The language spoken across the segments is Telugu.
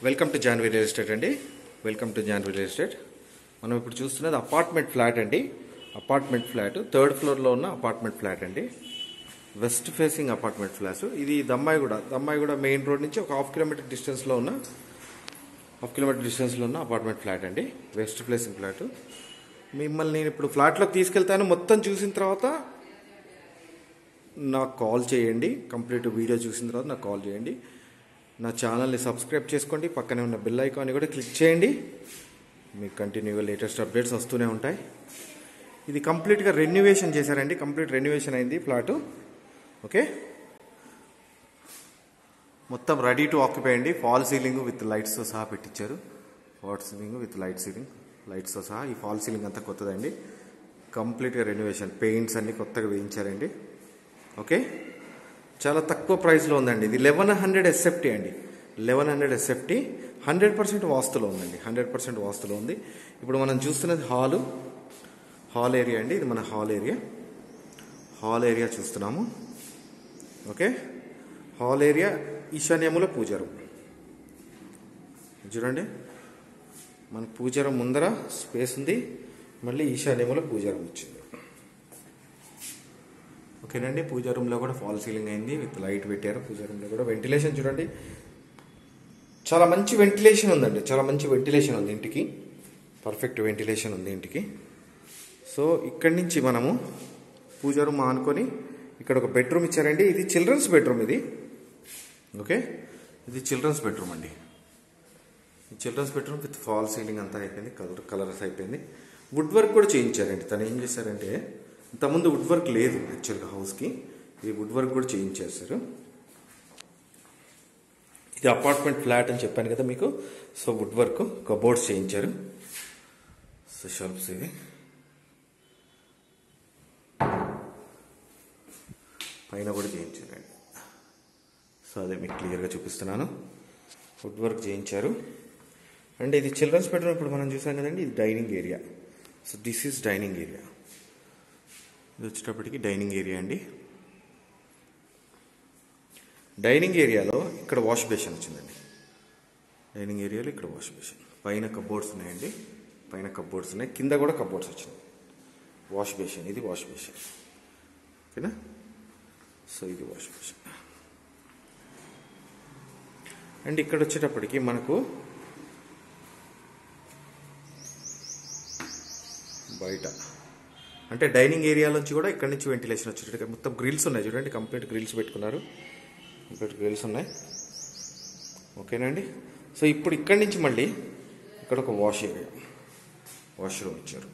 welcome to Janvi real estate అండి welcome to Janvi real estate మనం ఇప్పుడు చూస్తున్నది అపార్ట్మెంట్ ఫ్లాట్ అండి అపార్ట్మెంట్ ఫ్లాట్ థర్డ్ ఫ్లోర్లో ఉన్న అపార్ట్మెంట్ ఫ్లాట్ అండి వెస్ట్ ఫేసింగ్ అపార్ట్మెంట్ ఫ్లాట్స్ ఇది దమ్మాయిగూడ దమ్మాయిగూడ మెయిన్ రోడ్ నుంచి ఒక హాఫ్ కిలోమీటర్ డిస్టెన్స్లో ఉన్న హాఫ్ కిలోమీటర్ డిస్టెన్స్లో ఉన్న అపార్ట్మెంట్ ఫ్లాట్ అండి వెస్ట్ ఫేసింగ్ ఫ్లాట్ మిమ్మల్ని నేను ఇప్పుడు ఫ్లాట్లోకి తీసుకెళ్తాను మొత్తం చూసిన తర్వాత నాకు కాల్ చేయండి కంప్లీట్ వీడియో చూసిన తర్వాత నాకు కాల్ చేయండి నా ఛానల్ని సబ్స్క్రైబ్ చేసుకోండి పక్కనే ఉన్న బెల్ ఐకాన్ని కూడా క్లిక్ చేయండి మీకు కంటిన్యూగా లేటెస్ట్ అప్డేట్స్ వస్తూనే ఉంటాయి ఇది కంప్లీట్గా రెన్యువేషన్ చేశారండి కంప్లీట్ రెన్యువేషన్ అయింది ఫ్లాటు ఓకే మొత్తం రెడీ టు ఆక్యుపై అండి ఫాల్ సీలింగ్ విత్ లైట్స్తో సహా పెట్టించారు fall ceiling with light ceiling లైట్స్తో సహా ఈ ఫాల్ సీలింగ్ అంతా కొత్తదండి కంప్లీట్గా రెన్యువేషన్ పెయింట్స్ అన్ని కొత్తగా వేయించారండి ఓకే చాలా తక్కువ ప్రైస్లో ఉందండి ఇది లెవెన్ హండ్రెడ్ ఎస్ఎఫ్టీ అండి eleven hundred SFT hundred percent వాస్తులో ఉందండి హండ్రెడ్ పర్సెంట్ వాస్తులో ఉంది ఇప్పుడు మనం చూస్తున్నది హాలు హాల్ ఏరియా అండి ఇది మన హాల్ ఏరియా హాల్ ఏరియా చూస్తున్నాము ఓకే హాల్ ఏరియా ఈశాన్యముల పూజారం చూడండి మన పూజారం ముందర స్పేస్ ఉంది మళ్ళీ ఈశాన్యముల పూజారం వచ్చింది ఓకేనండి పూజా రూమ్లో కూడా ఫాల్ సీలింగ్ అయింది విత్ లైట్ పెట్టారు పూజా రూమ్లో కూడా వెంటిలేషన్ చూడండి చాలా మంచి వెంటిలేషన్ ఉందండి చాలా మంచి వెంటిలేషన్ ఉంది ఇంటికి పర్ఫెక్ట్ వెంటిలేషన్ ఉంది ఇంటికి సో ఇక్కడి నుంచి మనము పూజా రూమ్ ఆనుకొని ఇక్కడ ఒక బెడ్రూమ్ ఇచ్చారండి ఇది చిల్డ్రన్స్ బెడ్రూమ్ ఇది ఓకే ఇది చిల్డ్రన్స్ బెడ్రూమ్ అండి ఈ children's bedroom with fall ceiling అంతా అయిపోయింది కలర్ కలర్స్ అయిపోయింది వుడ్ వర్క్ కూడా చేయించారండి తను ఏం చేశారంటే ఇంతకుముందు వుడ్ వర్క్ లేదు యాక్చువల్గా హౌస్కి ఇది వుడ్ వర్క్ కూడా చేయించేస్తారు ఇది అపార్ట్మెంట్ ఫ్లాట్ అని చెప్పాను కదా మీకు సో వుడ్ వర్క్ కబోర్డ్స్ చేయించారు సో షెల్ఫ్స్ ఇవి పైన కూడా చేయించారండి సో అదే మీకు క్లియర్గా చూపిస్తున్నాను వుడ్ వర్క్ చేయించారు అండ్ ఇది చిల్డ్రన్స్ బెడ్రూమ్ ఇప్పుడు మనం చూసాం కదండి ఇది dining area so this is dining area ఇది వచ్చేటప్పటికి డైనింగ్ ఏరియా అండి డైనింగ్ ఏరియాలో ఇక్కడ వాష్ బేసిన్ వచ్చిందండి డైనింగ్ ఏరియాలో ఇక్కడ వాష్ బేసిన్ పైన కబోర్డ్స్ ఉన్నాయండి పైన కబోర్డ్స్ ఉన్నాయి కింద కూడా కబోర్డ్స్ వచ్చినాయి వాష్ బేసిన్ ఇది వాష్ బేసిన్ ఓకేనా సో ఇది వాష్ బేసిన్ అండ్ ఇక్కడ వచ్చేటప్పటికి మనకు బయట అంటే డైనింగ్ ఏరియా నుంచి కూడా ఇక్కడ నుంచి వెంటిలేషన్ వచ్చేటట్టు మొత్తం గ్రిల్స్ ఉన్నాయి చూడండి కంప్లీట్ గ్రిల్స్ పెట్టుకున్నారు కంప్లీట్ గ్రిల్స్ ఉన్నాయి ఓకేనండి సో ఇప్పుడు ఇక్కడి నుంచి మళ్ళీ ఇక్కడ ఒక వాష్ ఏరియా వాష్రూమ్ ఇచ్చారు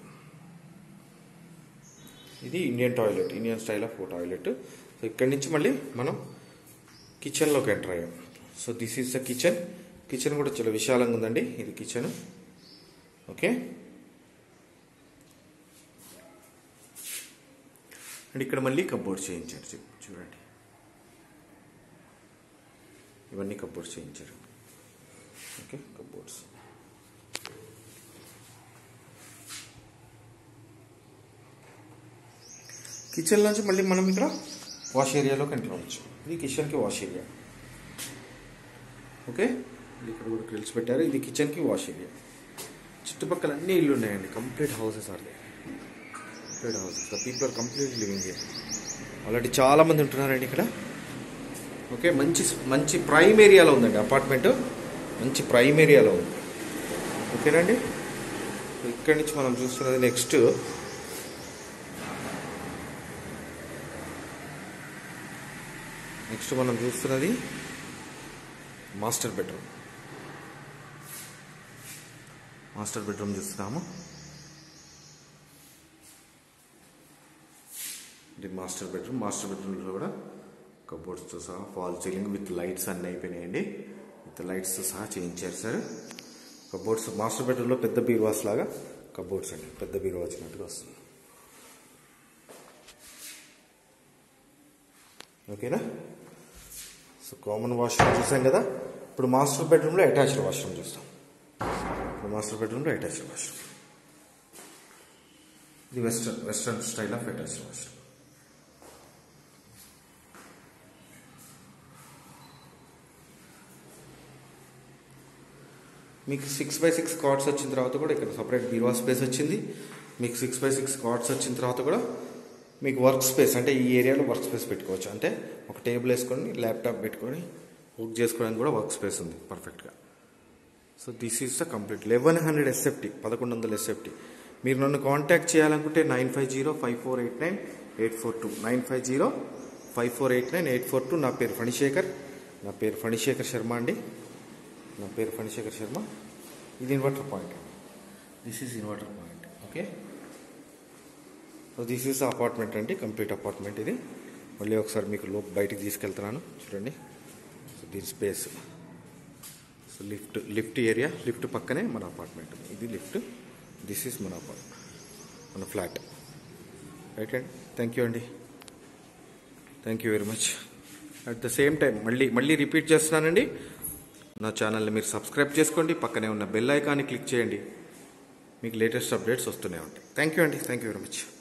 ఇది Indian toilet Indian style of toilet so ఇక్కడి నుంచి మళ్ళీ మనం కిచెన్లోకి ఎంటర్ అయ్యాం so this is the kitchen kitchen కూడా చాలా విశాలంగా ఉందండి ఇది కిచెన్ ఓకే అండ్ ఇక్కడ మళ్ళీ కబోర్డ్స్ చేయించారు చూ- చూడండి ఇవన్నీ కబోర్డ్స్ చేయించారు ఓకే కబోర్డ్స్ కిచెన్ నుంచి మళ్ళీ మనం ఇక్కడ వాష్ ఏరియాలోకి ఎంటర్ అవ్వచ్చు ఇది కిచెన్కి వాష్ ఏరియా ఓకే ఇది ఇక్కడ కూడా గ్రిల్స్ పెట్టారు ఇది కిచెన్కి వాష్ ఏరియా చుట్టుపక్కల అన్ని ఇల్లు ఉన్నాయండి complete houses are complete houses the people are complete living here already చాలా మంది ఉంటున్నారండి ఇక్కడ ఓకే మంచి మంచి ప్రైమ్ ఏరియాలో ఉందండి అపార్ట్మెంట్ మంచి ప్రైమ్ ఏరియాలో ఉంది ఓకేనండి ఇక్కడి నుంచి మనం చూస్తున్నది నెక్స్ట్ నెక్స్ట్ మనం చూస్తున్నది మాస్టర్ బెడ్రూమ్ మాస్టర్ బెడ్రూమ్ చూస్తున్నాము ఇది మాస్టర్ బెడ్రూమ్ మాస్టర్ బెడ్రూమ్లో కూడా కబోర్డ్స్తో సహా ఫాల్ సీలింగ్ విత్ లైట్స్ అన్నీ అయిపోయినాయండి విత్ లైట్స్తో సహా చేయించారు సార్ కబోర్డ్స్ మాస్టర్ బెడ్రూమ్లో పెద్ద బీరువాస్ లాగా కబోర్డ్స్ అండి పెద్ద బీరువా వచ్చినట్టుగా వస్తుంది ఓకేనా సో కామన్ వాష్రూమ్ చూసాం కదా ఇప్పుడు మాస్టర్ బెడ్రూమ్లో అటాచ్డ్ వాష్రూమ్ చూస్తాం ఇప్పుడు మాస్టర్ బెడ్రూమ్లో అటాచ్డ్ వాష్రూమ్ ఇది western western style of attached washroom మీకు సిక్స్ బై సిక్స్ కార్డ్స్ వచ్చిన తర్వాత కూడా ఇక్కడ సపరేట్ బీరువా స్పేస్ వచ్చింది మీకు సిక్స్ బై సిక్స్ కార్డ్స్ వచ్చిన తర్వాత కూడా మీకు వర్క్ స్పేస్ అంటే ఈ ఏరియాలో వర్క్ స్పేస్ పెట్టుకోవచ్చు అంటే ఒక టేబుల్ వేసుకొని ల్యాప్టాప్ పెట్టుకొని వర్క్ చేసుకోవడానికి కూడా వర్క్ స్పేస్ ఉంది పర్ఫెక్ట్గా so this is the complete eleven hundred SFT పదకొండు వందల ఎస్ఎఫ్టీ మీరు నన్ను కాంటాక్ట్ చేయాలనుకుంటే nine five zero five four eight nine eight four two nine five zero five four eight nine eight four two నా పేరు ఫణిశేఖర్ నా పేరు ఫణిశేఖర్ శర్మ అండి నా పేరు ఫణిశేఖర్ శర్మ ఇది inverter point this is inverter point okay so this is apartment అండి కంప్లీట్ అపార్ట్మెంట్ ఇది మళ్ళీ ఒకసారి మీకు లో బయటికి తీసుకెళ్తున్నాను చూడండి సో దీని space so lift lift area lift పక్కనే మన అపార్ట్మెంట్ ఇది లిఫ్ట్ దిస్ ఈస్ మన అపార్ట్మెంట్ మన ఫ్లాట్ రైట్ అండి థ్యాంక్ యూ అండి thank you very much at the same time మళ్ళీ మళ్ళీ రిపీట్ చేస్తున్నానండి నా ఛానల్ని మీరు సబ్స్క్రైబ్ చేసుకోండి పక్కనే ఉన్న బెల్ ఐకాన్ని క్లిక్ చేయండి మీకు లేటెస్ట్ అప్డేట్స్ వస్తూనే ఉంటాయి థ్యాంక్ యూ అండి థ్యాంక్ యూ వెరీ మచ్